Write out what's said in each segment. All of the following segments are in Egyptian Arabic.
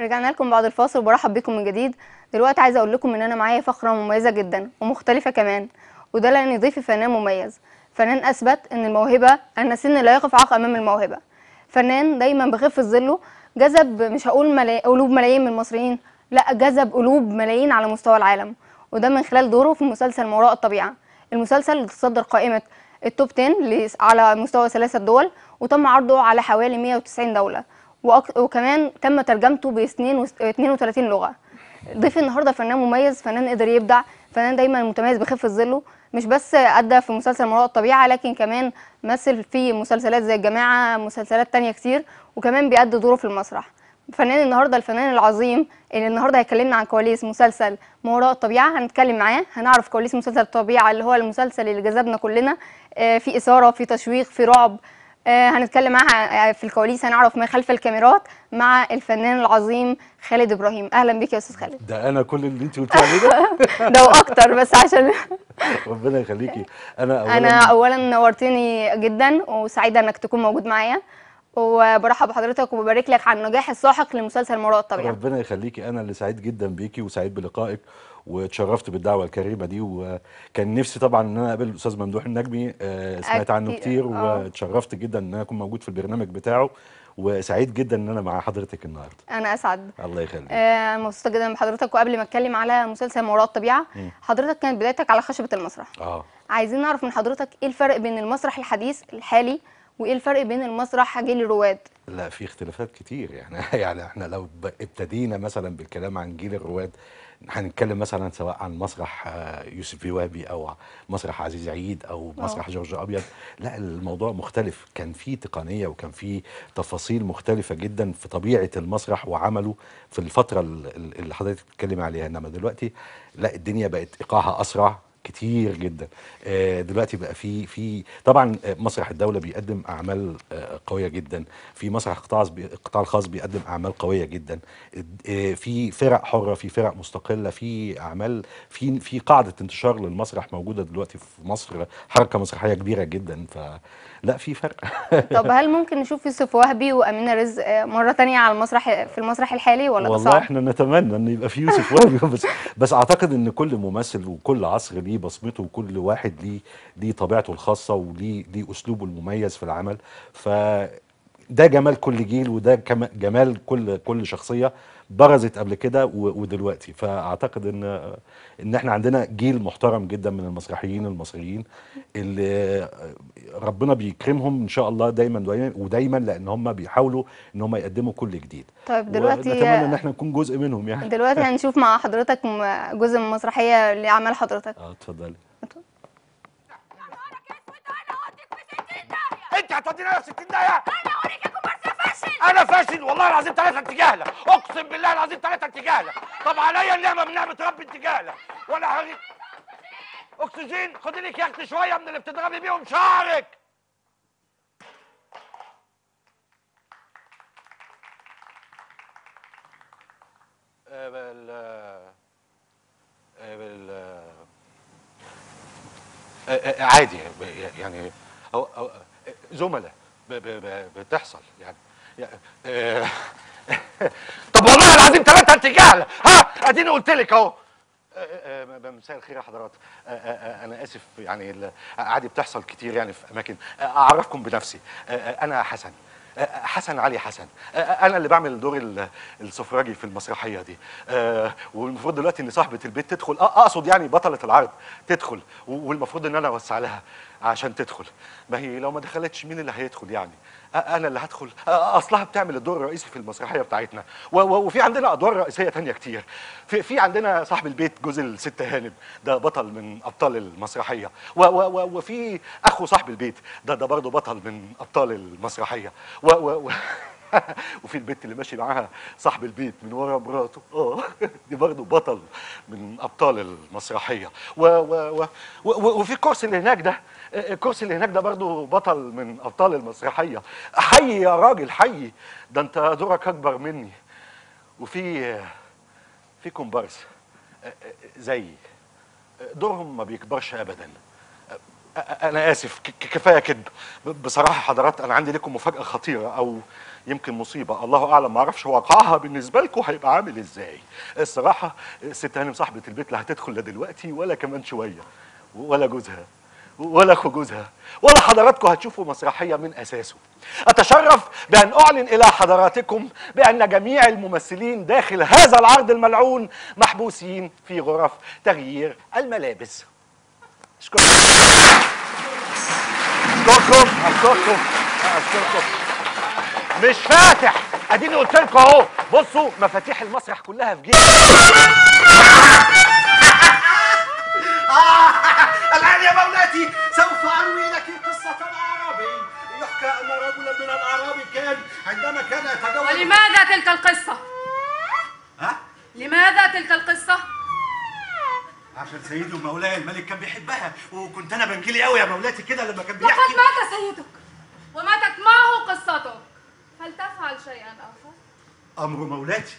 رجعنا لكم بعد الفاصل وبرحب بكم من جديد دلوقتي عايزه اقول لكم ان انا معايا فقره مميزه جدا ومختلفه كمان وده لان ضيفي فنان مميز فنان اثبت ان الموهبه ان السن لا يقف عائق امام الموهبه فنان دايما بخف ظله جذب مش هقول ملاي... قلوب ملايين من المصريين لا جذب قلوب ملايين على مستوى العالم وده من خلال دوره في مسلسل ما وراء الطبيعه المسلسل اللي تصدر قائمه التوب 10 ل- على مستوى ثلاثه دول وتم عرضه على حوالي 190 دوله وأك... وكمان تم ترجمته ب 32 لغه ضيفي النهارده فنان مميز فنان قدر يبدع فنان دايما متميز بخفه ظله مش بس ادى في مسلسل ما وراء الطبيعه لكن كمان مثل في مسلسلات زي الجماعه مسلسلات تانية كتير وكمان بيأدي دوره في المسرح فنان النهارده الفنان العظيم اللي النهارده هيكلمنا عن كواليس مسلسل ما وراء الطبيعه هنتكلم معاه هنعرف كواليس مسلسل الطبيعه اللي هو المسلسل اللي جذبنا كلنا آه، في اثاره في تشويق في رعب آه، هنتكلم معاه في الكواليس هنعرف ما خلف الكاميرات مع الفنان العظيم خالد ابراهيم اهلا بيك يا استاذ خالد ده انا كل اللي انت قلتيه عليه ده ده واكتر بس عشان ربنا يخليكي انا اولا انا اولا نورتني جدا وسعيده انك تكون موجود معايا وبرحب بحضرتك وببارك لك على النجاح الساحق لمسلسل ما وراء الطبيعه ربنا يخليكي انا اللي سعيد جدا بيكي وسعيد بلقائك واتشرفت بالدعوه الكريمه دي وكان نفسي طبعا ان انا اقابل الاستاذ ممدوح النجمي آه، سمعت عنه أكيد، كتير آه. واتشرفت جدا ان انا اكون موجود في البرنامج بتاعه وسعيد جدا ان انا مع حضرتك النهارده انا اسعد الله يخليك آه، مبسوطه جدا بحضرتك وقبل ما اتكلم على مسلسل ما وراء الطبيعه مم. حضرتك كانت بدايتك على خشبه المسرح اه عايزين نعرف من حضرتك ايه الفرق بين المسرح الحديث الحالي وايه الفرق بين المسرح جيل الرواد لا في اختلافات كتير يعني يعني احنا لو ب- ابتدينا مثلا بالكلام عن جيل الرواد هنتكلم مثلا سواء عن مسرح آه، يوسف بيوابي او مسرح عزيز عيد او آه. مسرح جورج ابيض لا الموضوع مختلف كان في تقنيه وكان في تفاصيل مختلفه جدا في طبيعه المسرح وعمله في الفتره ال- ال- اللي حضرتك بتتكلم عليها انما دلوقتي لا الدنيا بقت ايقاعها اسرع كتير جدا آه، دلوقتي بقى في في طبعا آه، مسرح الدوله بيقدم اعمال آه، قويه جدا في مسرح القطاع القطاع الخاص بيقدم اعمال قويه جدا آه، في فرق حره في فرق مستقله في اعمال في في قاعده انتشار للمسرح موجوده دلوقتي في مصر حركه مسرحيه كبيره جدا فلا في فرق طب هل ممكن نشوف يوسف وهبي وامينه رزق آه، مره تانية على المسرح في المسرح الحالي ولا ده والله صعب احنا نتمنى ان يبقى في يوسف وهبي بس بس اعتقد ان كل ممثل وكل عصر ليه بصمته وكل واحد ليه ليه طبيعته الخاصه وليه ليه اسلوبه المميز في العمل ف ده جمال كل جيل وده كم- جمال كل كل شخصيه برزت قبل كده و- ودلوقتي فاعتقد ان ان احنا عندنا جيل محترم جدا من المسرحيين المصريين اللي ربنا بيكرمهم ان شاء الله دايما ودايما- ودايما لان هم بيحاولوا ان هم يقدموا كل جديد طيب دلوقتي ونتمنى ان احنا نكون جزء منهم يعني دلوقتي هنشوف مع حضرتك م- جزء من مسرحيه لاعمال حضرتك اه اتفضلي انت هتودينا في 60 دقيقة انا اوريك يا كومبارس فاشل انا فاشل والله العظيم ثلاثة انت جاهلة اقسم بالله العظيم ثلاثة انت جاهلة طب عليا النعمة من نعمة ربي انت جاهلة وانا هوريك اكسجين خدي لك يا اختي شوية من اللي بتضربي بيهم شعرك آه، بال آه، بال آه، آه، عادي يعني أو أو زملاء ب- ب- ب- بتحصل يعني يعني، آه، طب والله العظيم ثلاثة انت جاهلة ها اديني قلت لك اهو آه، آه، آه، مساء الخير يا حضرات آه، آه، آه، انا اسف يعني ال- عادي بتحصل كتير يعني في اماكن آه، اعرفكم بنفسي آه، آه، انا حسن آه، حسن علي حسن آه، آه، انا اللي بعمل دور ال- السفراجي في المسرحيه دي آه، والمفروض دلوقتي ان صاحبه البيت تدخل آه، اقصد يعني بطله العرض تدخل و- والمفروض ان انا اوسع لها عشان تدخل ما هي لو ما دخلتش مين اللي هيدخل يعني آه، انا اللي هدخل آه، اصلها بتعمل الدور الرئيسي في المسرحيه بتاعتنا و- و- وفي عندنا ادوار رئيسيه تانية كتير في في عندنا صاحب البيت جوز الست هانم ده بطل من ابطال المسرحيه و- و- و- وفي اخو صاحب البيت ده ده برضه بطل من ابطال المسرحيه و و و وفي البنت اللي ماشي معاها صاحب البيت من ورا مراته اه دي برضه بطل من ابطال المسرحيه و و و و وفي الكرسي اللي هناك ده الكرسي اللي هناك ده برضه بطل من ابطال المسرحيه حي يا راجل حي ده انت دورك اكبر مني وفي في كومبارس زيي دورهم ما بيكبرش ابدا انا اسف ك- ك- كفايه كده ب- بصراحه حضرات انا عندي لكم مفاجاه خطيره او يمكن مصيبه الله اعلم ما اعرفش واقعها بالنسبه لكم هيبقى عامل ازاي الصراحه الست هانم صاحبه البيت لا هتدخل لا دلوقتي ولا كمان شويه ولا جوزها ولا اخو جوزها ولا حضراتكم هتشوفوا مسرحيه من اساسه اتشرف بان اعلن الى حضراتكم بان جميع الممثلين داخل هذا العرض الملعون محبوسين في غرف تغيير الملابس اشكركم اشكركم اشكركم اشكركم مش فاتح اديني قلت لكم اهو بصوا مفاتيح المسرح كلها في جيبي الآن يا مولاتي سوف أروي لك قصة الأعرابي يحكى أن رجلا من الأعراب كان عندما كان يتجول ولماذا تلك القصة؟ ها؟ لماذا تلك القصة؟ عشان سيده مولاي الملك كان بيحبها وكنت أنا بنجلي قوي يا مولاتي كده لما كان لقد بيحكي مات سيدك وماتت معه قصتك فلتفعل شيئا آخر أمر مولاتي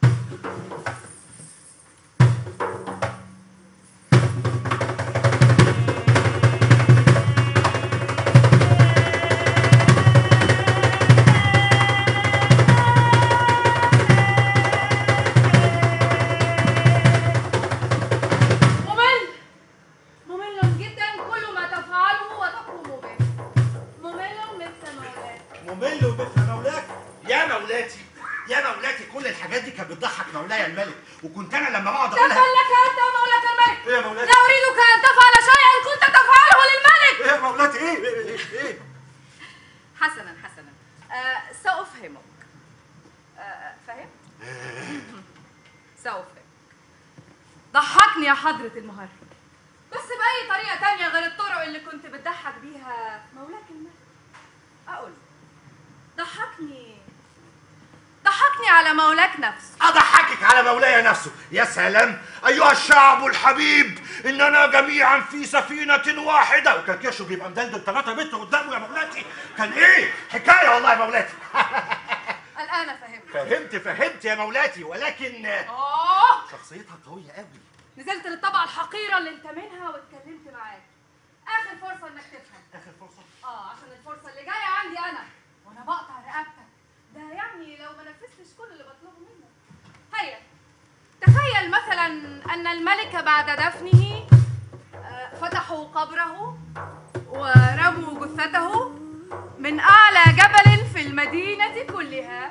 ممل ممل جدا كل ما تفعله وتقوم به ممل مثل مولاك ممل ومثل مولاك يا مولاتي يا مولاتي كل الحاجات دي كانت بتضحك مولاي الملك وكنت أنا لما بقعد تبا أقولها لك أنت مولاك الملك إيه يا مولاي؟ لا أريدك أن تفعل شيئا كنت تفعله للملك إيه يا مولاتي إيه إيه إيه, إيه؟ حسنا حسنا آه سأفهمك آه فهمت؟ سأفهمك ضحكني يا حضرة المهرج بس بأي طريقة تانية غير الطرق اللي كنت بتضحك بيها مولاك الملك أقول ضحكني ضحكني على مولاك نفسه أضحكك على مولاي نفسه يا سلام أيها الشعب الحبيب إننا جميعا في سفينة واحدة وكان كيشو بيبقى مدلدل 3 متر قدامه يا مولاتي كان إيه حكاية والله يا مولاتي الآن فهمت فهمت فهمت يا مولاتي ولكن آه شخصيتها قوية قوي نزلت للطبقة الحقيرة اللي انت منها واتكلمت معاك آخر فرصة إنك تفهم آخر فرصة اه عشان الفرصة اللي جاية عندي أنا وأنا بقطع رقبتك ده يعني لو ما نفذتش كل اللي بطلبه منك هيا تخيل مثلا أن الملك بعد دفنه آه، فتحوا قبره ورموا جثته من أعلى جبل في المدينة كلها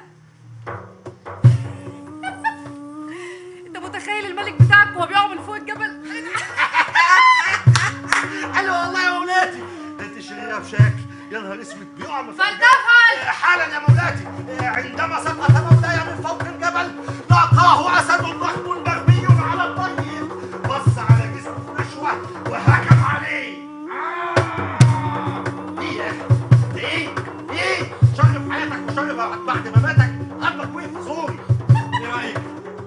أنت متخيل الملك بتاعك وهو بيقع من فوق الجبل؟ حلو والله يا مولاتي أنت شريرة بشكل يا نهار اسود بيقع من فوق فلتفعل حالا يا مولاتي عندما سقط مولاي من فوق الجبل لاقاه اسد ضخم مرمي على الطريق بص على جسمه نشوه وهجم عليه آه! ايه يا اخي ايه ايه شرف حياتك وشرف بعد ما ماتك قلبك وقف في زوري ايه رايك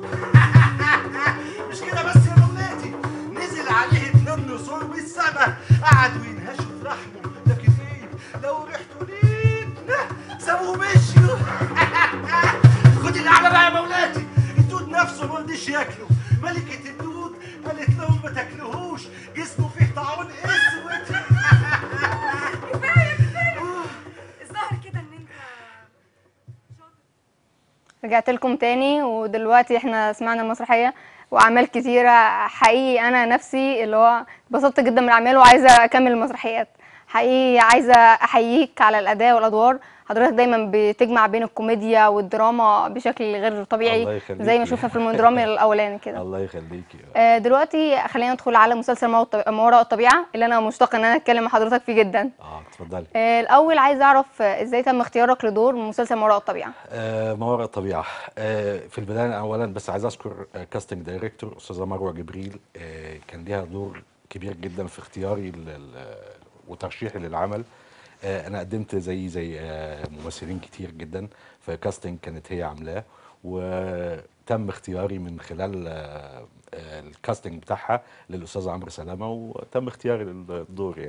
مش كده بس يا مولاتي نزل عليه اتنين نسور من السما قعدوا ينهشوا في لحمه لكن ايه لو ريحته ليك سابوه مشيوا خد اللعبه بقى يا مولاتي الدود نفسه ما رضيش ياكله ملكة الدود قالت لهم ما تاكلوهوش جسمه فيه طاعون اسود كفاية كفاية الظاهر كده إن أنت شاطر رجعت لكم تاني ودلوقتي احنا سمعنا المسرحية وأعمال كتيرة حقيقي أنا نفسي اللي هو اتبسطت جدا من الأعمال وعايزة أكمل المسرحيات حقيقي عايزة أحييك على الأداء والأدوار حضرتك دايما بتجمع بين الكوميديا والدراما بشكل غير الله طبيعي يخليكي. زي ما شفنا في المدرامي الأولاني كده الله يخليكي آه، دلوقتي خلينا ندخل على مسلسل ما والط- ما وراء الطبيعة اللي أنا مشتاقة إن أنا أتكلم مع حضرتك فيه جدا اه اتفضلي آه، الأول عايزة أعرف آه، إزاي تم اختيارك لدور مسلسل ما وراء الطبيعة آه ما وراء الطبيعة آه في البداية أولا بس عايز أذكر آه كاستنج دايركتور أستاذة مروة جبريل آه كان ليها دور كبير جدا في اختياري ل- ل- وترشيحي للعمل آه أنا قدمت زي زي آه ممثلين كتير جدا فكاستنج كانت هي عاملاه وتم اختياري من خلال آه آه الكاستنج بتاعها للأستاذ عمرو سلامة وتم اختياري للدور يعني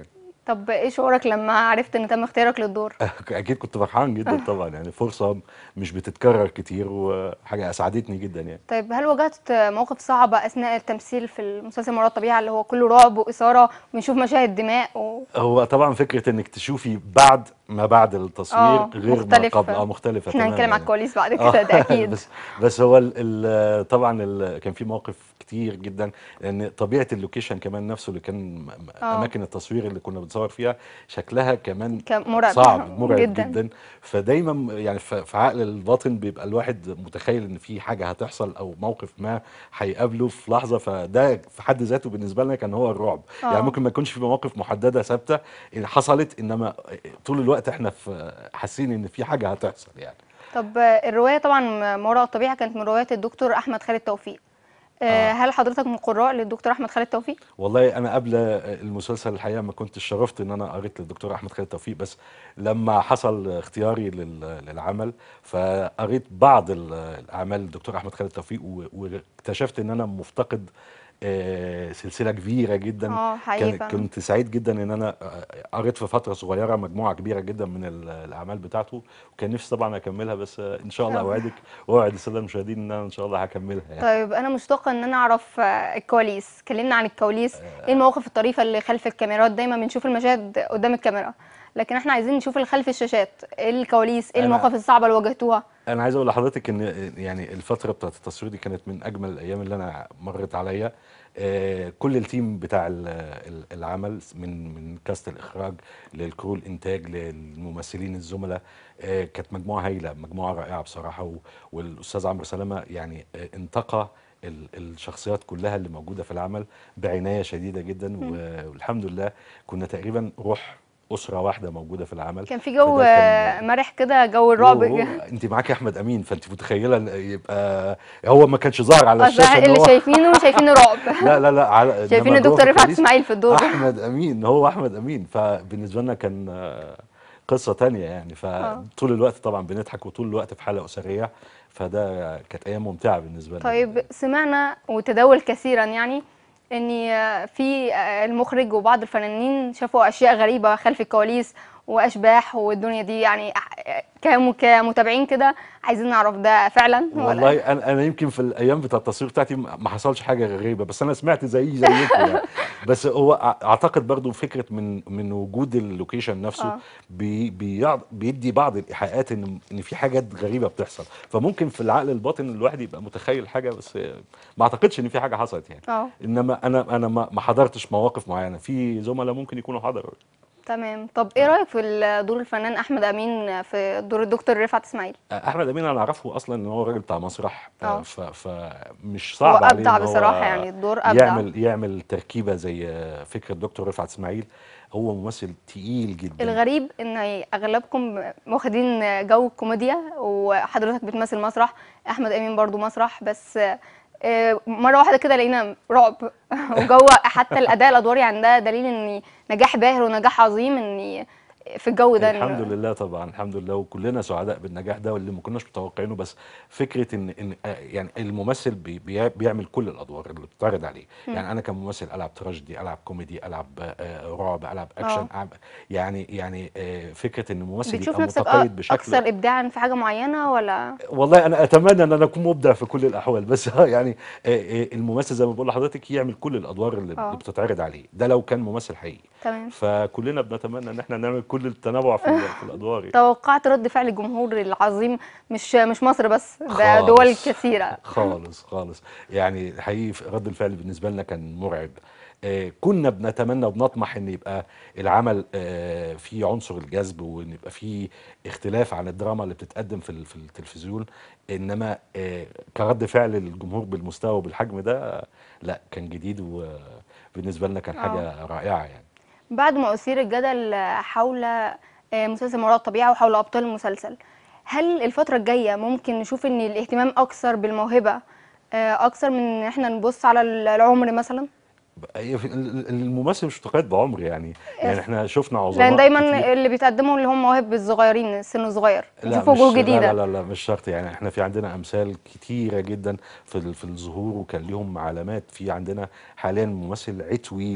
طب ايه شعورك لما عرفت ان تم اختيارك للدور اكيد كنت فرحان جدا طبعا يعني فرصه مش بتتكرر كتير وحاجه اسعدتني جدا يعني طيب هل واجهت مواقف صعبة أثناء التمثيل في المسلسل مرات طبيعة اللي هو كله رعب وإثارة ونشوف مشاهد دماء و... هو طبعا فكره انك تشوفي بعد ما بعد التصوير آه، غير ما مختلف. قبل اه مختلفه احنا تماماً هنتكلم على يعني. الكواليس بعد آه، كده ده أكيد بس بس هو ال ال طبعا ال كان في مواقف كتير جدا لان طبيعه اللوكيشن كمان نفسه اللي كان م- م- آه. اماكن التصوير اللي كنا بنصور فيها شكلها كمان كان مرعب صعب مرعب جداً. جدا, جدا فدايما يعني ف- في عقل الباطن بيبقى الواحد متخيل ان في حاجه هتحصل او موقف ما هيقابله في لحظه فده في حد ذاته بالنسبه لنا كان هو الرعب آه. يعني ممكن ما يكونش في مواقف محدده ثابته إن حصلت انما طول الوقت احنا في حاسين ان في حاجه هتحصل يعني طب الرواية طبعا ما وراء الطبيعة كانت من روايات الدكتور أحمد خالد توفيق آه، آه. هل حضرتك من قراء للدكتور أحمد خالد توفيق؟ والله انا قبل المسلسل الحقيقه ما كنتش شرفت ان انا قريت للدكتور احمد خالد توفيق بس لما حصل اختياري لل- للعمل فقريت بعض ال- الاعمال للدكتور احمد خالد توفيق و- واكتشفت ان انا مفتقد آه، سلسله كبيره جدا اه حقيقي كان فعلا. كنت سعيد جدا ان انا آه، قريت في فتره صغيره مجموعه كبيره جدا من ال- الاعمال بتاعته وكان نفسي طبعا اكملها بس آه، ان شاء الله آه. اوعدك واوعد الساده المشاهدين ان انا ان شاء الله هكملها يعني. طيب أنا مشتاقة إن أنا أعرف آه، الكواليس كلمنا عن الكواليس إيه المواقف الطريفة اللي خلف الكاميرات دايما بنشوف المشاهد قدام الكاميرا لكن احنا عايزين نشوف اللي خلف الشاشات ايه الكواليس ايه أنا- المواقف الصعبة اللي واجهتوها انا عايز اقول لحضرتك ان يعني الفتره بتاعت التصوير دي كانت من اجمل الايام اللي انا مرت عليا آه، كل التيم بتاع ال- ال- العمل من من كاست الاخراج للكرو الانتاج للممثلين الزملاء آه، كانت مجموعه هايله مجموعه رائعه بصراحه و- والاستاذ عمرو سلامه يعني آه، انتقى ال- الشخصيات كلها اللي موجوده في العمل بعنايه شديده جدا و- والحمد لله كنا تقريبا روح اسره واحده موجوده في العمل كان في جو فده كان- آه، مرح كده جو الرعب أوه، انت معاكي احمد امين فانت متخيله إن يبقى هو ما كانش ظاهر على أصل الشاشه إن اللي هو شايفينه شايفين رعب لا لا لا على شايفين إنما جوه الدكتور في رفعت الكواليس اسماعيل في الدور احمد امين هو احمد امين فبالنسبه لنا كان آه، قصه تانية يعني فطول الوقت طبعا بنضحك وطول الوقت في حاله اسريه فده كانت ايام ممتعه بالنسبه لنا طيب سمعنا وتداول كثيرا يعني ان آه، في آه، المخرج وبعض الفنانين شافوا اشياء غريبه خلف الكواليس واشباح والدنيا دي يعني آه، كم- كمتابعين كده عايزين نعرف ده فعلا ولا والله انا انا يمكن في الايام بتاع التصوير بتاعتي ما ما حصلش حاجه غريبه بس انا سمعت زي زيكم يعني بس هو أع- اعتقد برضو فكره من من وجود اللوكيشن نفسه آه. بي بيعض- بيدي بعض الايحاءات ان ان في حاجات غريبه بتحصل فممكن في العقل الباطن الواحد يبقى متخيل حاجه بس ما اعتقدش ان في حاجه حصلت يعني اه انما انا انا ما ما حضرتش مواقف معينه في زملاء ممكن يكونوا حضروا تمام طب ايه رايك في ال- دور الفنان احمد امين في دور الدكتور رفعت اسماعيل احمد امين انا اعرفه اصلا ان هو راجل بتاع مسرح آه. آه، ف- فمش صعب هو عليه أبدع إن هو بصراحة يعني الدور أبدع. يعمل يعمل تركيبه زي فكره دكتور رفعت اسماعيل هو ممثل تقيل جدا الغريب ان اغلبكم واخدين جو الكوميديا وحضرتك بتمثل مسرح احمد امين برضو مسرح بس آه، مره واحده كده لقينا رعب وجو حتى الاداء الادواري عندها دليل ان نجاح باهر ونجاح عظيم ان في الجو ده إن- الحمد لله طبعا الحمد لله وكلنا سعداء بالنجاح ده واللي ما كناش متوقعينه بس فكره ان ان آه، يعني الممثل بي بي بيعمل كل الادوار اللي بتتعرض عليه يعني انا كممثل العب تراجيدي العب كوميدي العب آه، رعب العب اكشن آه. ألعب يعني يعني آه، فكره ان الممثل بتشوف يبقى نفسك متقيد أ- بشكل اكثر ابداعا في حاجه معينه ولا والله انا اتمنى ان انا اكون مبدع في كل الاحوال بس ها يعني آه، آه، الممثل زي ما بقول لحضرتك يعمل كل الادوار اللي, آه. اللي بتتعرض عليه ده لو كان ممثل حقيقي تمام فكلنا بنتمنى ان احنا نعمل كل التنوع في, ال- في الادوار يعني. توقعت رد فعل الجمهور العظيم مش مش مصر بس ده خالص. دول كثيره خالص خالص يعني حقيقي رد الفعل بالنسبه لنا كان مرعب آه كنا بنتمنى وبنطمح ان يبقى العمل آه فيه عنصر الجذب وان يبقى فيه اختلاف عن الدراما اللي بتتقدم في ال- في التلفزيون انما آه كرد فعل الجمهور بالمستوى وبالحجم ده آه لا كان جديد وبالنسبه لنا كان حاجه رائعه يعني بعد ما أثير الجدل حول آه، مسلسل ما وراء الطبيعة وحول أبطال المسلسل هل الفترة الجاية ممكن نشوف إن الاهتمام أكثر بالموهبة آه، أكثر من إن إحنا نبص على العمر مثلا؟ هي في- ال- ال- الممثل مش متقيد بعمر يعني يعني احنا شفنا عظماء لأن دايما كتير. اللي بيتقدموا اللي هم مواهب الصغيرين السن الصغير لا نشوف وجوه مش جديدة لا لا لا مش شرط يعني احنا في عندنا امثال كتيره جدا في ال- في الظهور وكان ليهم علامات في عندنا حاليا ممثل عتويل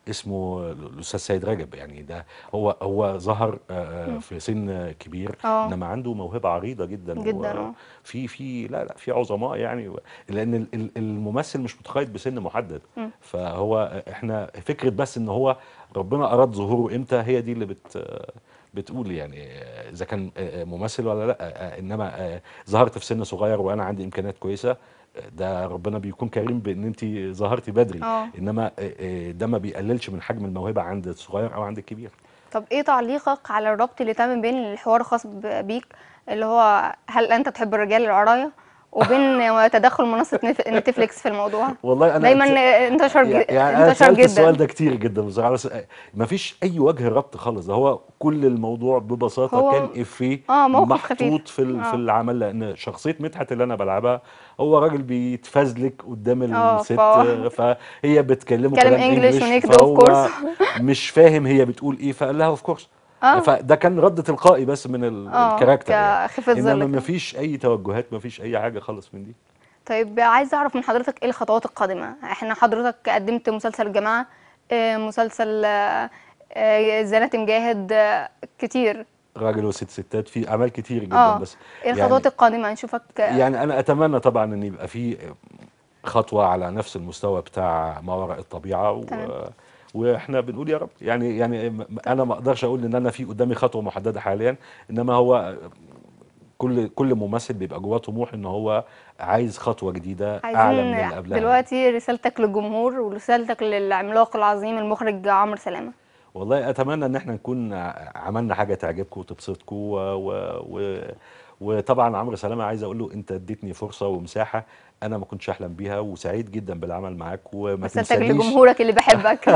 اسمه الاستاذ سيد رجب يعني ده هو هو ظهر آه، في سن كبير آه. انما عنده موهبه عريضه جدا جداً، آه. في في لا لا في عظماء يعني و- لان ال- ال- الممثل مش متقيد بسن محدد فهو احنا فكره بس ان هو ربنا اراد ظهوره امتى هي دي اللي بت بتقول يعني اذا كان ممثل ولا لا انما ظهرت في سن صغير وانا عندي امكانيات كويسه ده ربنا بيكون كريم بان انت ظهرتي بدري آه. انما ده ما بيقللش من حجم الموهبه عند الصغير او عند الكبير طب ايه تعليقك على الربط اللي تم بين الحوار الخاص ب- بيك اللي هو هل انت تحب الرجال العراية وبين تدخل منصة نف- نتفليكس في الموضوع والله انا دايما انتشر ج- يعني انا انتشر سالت السؤال جدا ده كتير جدا بصراحه بس ما فيش اي وجه ربط خالص ده هو كل الموضوع ببساطه هو- كان افيه آه، موقف محطوط خفيف. في ال- آه. في العمل لان شخصيه مدحت اللي انا بلعبها هو راجل بيتفزلك قدام آه، الست فهو- فهي بتكلمه بيتكلم كلام English انجلش ونكد of فهو course. مش فاهم هي بتقول ايه فقال لها اوف كورس آه. فده كان رد تلقائي بس من ال- آه، الكاركتر يعني. كخفة ظل انما كده. ما فيش اي توجهات ما فيش اي حاجه خالص من دي طيب عايزه اعرف من حضرتك ايه الخطوات القادمه احنا حضرتك قدمت مسلسل الجماعه آه، مسلسل آه، آه، زنات مجاهد آه، كتير راجل وست ستات في اعمال كتير جدا اه بس ايه الخطوات القادمه نشوفك آه، يعني انا اتمنى طبعا ان يبقى في خطوه على نفس المستوى بتاع ما وراء الطبيعه و... تمام. واحنا بنقول يا رب يعني يعني م- انا ما اقدرش اقول ان انا في قدامي خطوه محدده حاليا انما هو كل كل ممثل بيبقى جواه طموح ان هو عايز خطوه جديده اعلى من اللي عايزين قبلها دلوقتي رسالتك للجمهور ورسالتك للعملاق العظيم المخرج عمرو سلامه والله اتمنى ان احنا نكون ع- عملنا حاجه تعجبكم وتبسطكم و... و... و... وطبعا عمرو سلامه عايز اقول له انت اديتني فرصه ومساحه انا ما كنتش احلم بيها وسعيد جدا بالعمل معاك وما رسالتك تنسانيش لجمهورك اللي بحبك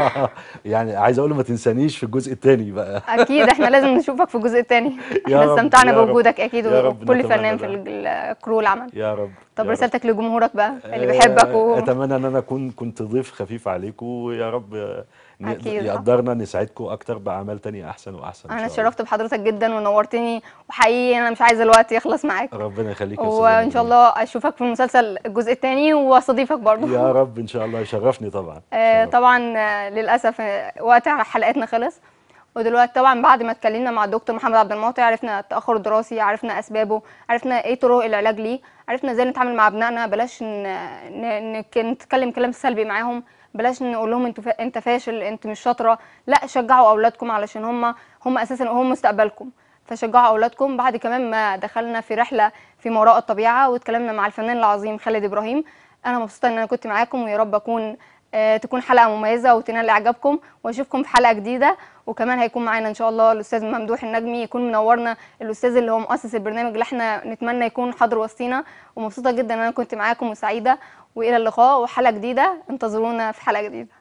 يعني عايز اقول له ما تنسانيش في الجزء الثاني بقى اكيد احنا لازم نشوفك في الجزء الثاني يا احنا رب، استمتعنا يا رب، بوجودك اكيد يا رب وكل نتمنى فنان في ده. ال- الكرو العمل يا رب طب يا رب. رسالتك لجمهورك بقى اللي آه، بيحبك و... اتمنى ان انا اكون كنت ضيف خفيف عليكم ويا رب آه، ن- أكيد. يقدرنا نساعدكم اكتر باعمال تانية احسن واحسن إن انا شاء الله. اتشرفت بحضرتك جدا ونورتني وحقيقي انا مش عايزه الوقت يخلص معاك ربنا يخليك يا أستاذة وان شاء نجمة. الله اشوفك في المسلسل الجزء الثاني واستضيفك برضه يا رب ان شاء الله يشرفني طبعا آه، يشرفني. طبعا آه، للاسف آه، وقت حلقتنا خلص ودلوقتي طبعا بعد ما اتكلمنا مع الدكتور محمد عبد المعطي عرفنا التاخر الدراسي عرفنا اسبابه عرفنا ايه طرق العلاج ليه عرفنا ازاي نتعامل مع ابنائنا بلاش ن... ن... نك- نتكلم كلام سلبي معاهم بلاش نقول لهم انتوا فا... انت فاشل انت مش شاطره لا شجعوا اولادكم علشان هم هم اساسا هم مستقبلكم فشجعوا اولادكم بعد كمان ما دخلنا في رحله في ما وراء الطبيعه واتكلمنا مع الفنان العظيم خالد ابراهيم انا مبسوطه ان انا كنت معاكم ويا رب اكون آه، تكون حلقه مميزه وتنال اعجابكم واشوفكم في حلقه جديده وكمان هيكون معانا ان شاء الله الاستاذ ممدوح النجمي يكون منورنا الاستاذ اللي هو مؤسس البرنامج اللي احنا نتمنى يكون حاضر وسطينا ومبسوطه جدا ان انا كنت معاكم وسعيده والى اللقاء وحلقه جديده انتظرونا في حلقه جديده